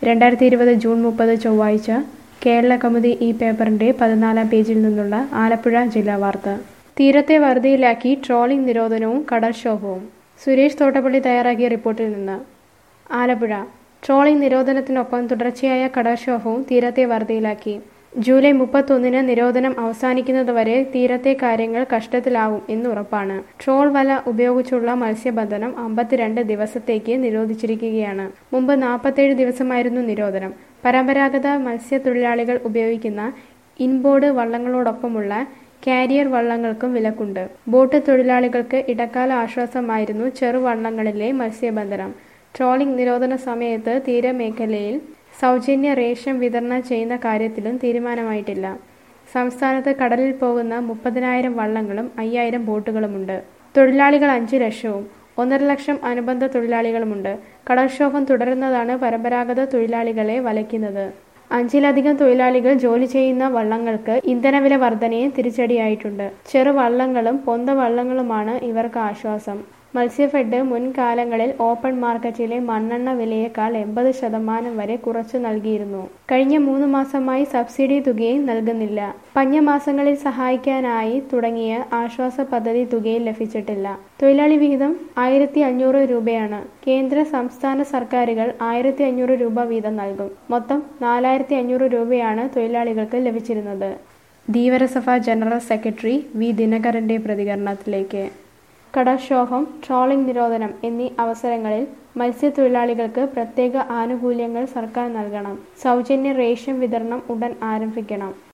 രണ്ടായിരത്തി ഇരുപത് ജൂൺ മുപ്പത് ചൊവ്വാഴ്ച കേരള കൗമുദി ഈ പേപ്പറിന്റെ പതിനാലാം പേജിൽ നിന്നുള്ള ആലപ്പുഴ ജില്ലാ വാർത്ത തീരത്തെ വറുതിയിലാക്കി ട്രോളിംഗ് നിരോധനവും കടൽക്ഷോഭവും സുരേഷ് തോട്ടപ്പള്ളി തയ്യാറാക്കിയ റിപ്പോർട്ടിൽ നിന്ന് ആലപ്പുഴ ട്രോളിംഗ് നിരോധനത്തിനൊപ്പം തുടർച്ചയായ കടൽക്ഷോഭവും തീരത്തെ വറുതിയിലാക്കി ജൂലൈ മുപ്പത്തൊന്നിന് നിരോധനം അവസാനിക്കുന്നതുവരെ തീരത്തെ കാര്യങ്ങൾ കഷ്ടത്തിലാവും എന്നുറപ്പാണ് ട്രോൾ വല ഉപയോഗിച്ചുള്ള മത്സ്യബന്ധനം അമ്പത്തിരണ്ട് ദിവസത്തേക്ക് നിരോധിച്ചിരിക്കുകയാണ് മുമ്പ് നാൽപ്പത്തേഴ് ദിവസമായിരുന്നു നിരോധനം പരമ്പരാഗത മത്സ്യത്തൊഴിലാളികൾ ഉപയോഗിക്കുന്ന ഇൻബോർഡ് വള്ളങ്ങളോടൊപ്പമുള്ള കാരിയർ വള്ളങ്ങൾക്കും വിലക്കുണ്ട് ബോട്ട് തൊഴിലാളികൾക്ക് ഇടക്കാല ആശ്വാസമായിരുന്നു ചെറുവള്ളങ്ങളിലെ മത്സ്യബന്ധനം ട്രോളിംഗ് നിരോധന സമയത്ത് തീരമേഖലയിൽ സൗജന്യ റേഷൻ വിതരണം ചെയ്യുന്ന കാര്യത്തിലും തീരുമാനമായിട്ടില്ല സംസ്ഥാനത്ത് കടലിൽ പോകുന്ന മുപ്പതിനായിരം വള്ളങ്ങളും അയ്യായിരം ബോട്ടുകളുമുണ്ട് തൊഴിലാളികൾ അഞ്ചു ലക്ഷവും ഒന്നര ലക്ഷം അനുബന്ധ തൊഴിലാളികളുമുണ്ട് കടൽക്ഷോഭം തുടരുന്നതാണ് പരമ്പരാഗത തൊഴിലാളികളെ വലയ്ക്കുന്നത് അഞ്ചിലധികം തൊഴിലാളികൾ ജോലി ചെയ്യുന്ന വള്ളങ്ങൾക്ക് ഇന്ധനവില വർധനയും തിരിച്ചടിയായിട്ടുണ്ട് ചെറു വള്ളങ്ങളും പൊന്ത വള്ളങ്ങളുമാണ് ഇവർക്ക് ആശ്വാസം മത്സ്യഫെഡ് മുൻകാലങ്ങളിൽ ഓപ്പൺ മാർക്കറ്റിലെ മണ്ണെണ്ണ വിലയേക്കാൾ എൺപത് ശതമാനം വരെ കുറച്ചു നൽകിയിരുന്നു കഴിഞ്ഞ മൂന്ന് മാസമായി സബ്സിഡി തുകയും നൽകുന്നില്ല പഞ്ഞമാസങ്ങളിൽ സഹായിക്കാനായി തുടങ്ങിയ ആശ്വാസ പദ്ധതി തുകയും ലഭിച്ചിട്ടില്ല തൊഴിലാളി വിഹിതം ആയിരത്തി അഞ്ഞൂറ് രൂപയാണ് കേന്ദ്ര സംസ്ഥാന സർക്കാരുകൾ ആയിരത്തി അഞ്ഞൂറ് രൂപ വീതം നൽകും മൊത്തം നാലായിരത്തി അഞ്ഞൂറ് രൂപയാണ് തൊഴിലാളികൾക്ക് ലഭിച്ചിരുന്നത് ധീവരസഭ ജനറൽ സെക്രട്ടറി വി ദിനകരന്റെ പ്രതികരണത്തിലേക്ക് കടൽക്ഷോഭം ട്രോളിംഗ് നിരോധനം എന്നീ അവസരങ്ങളിൽ മത്സ്യത്തൊഴിലാളികൾക്ക് പ്രത്യേക ആനുകൂല്യങ്ങൾ സർക്കാർ നൽകണം സൗജന്യ റേഷൻ വിതരണം ഉടൻ ആരംഭിക്കണം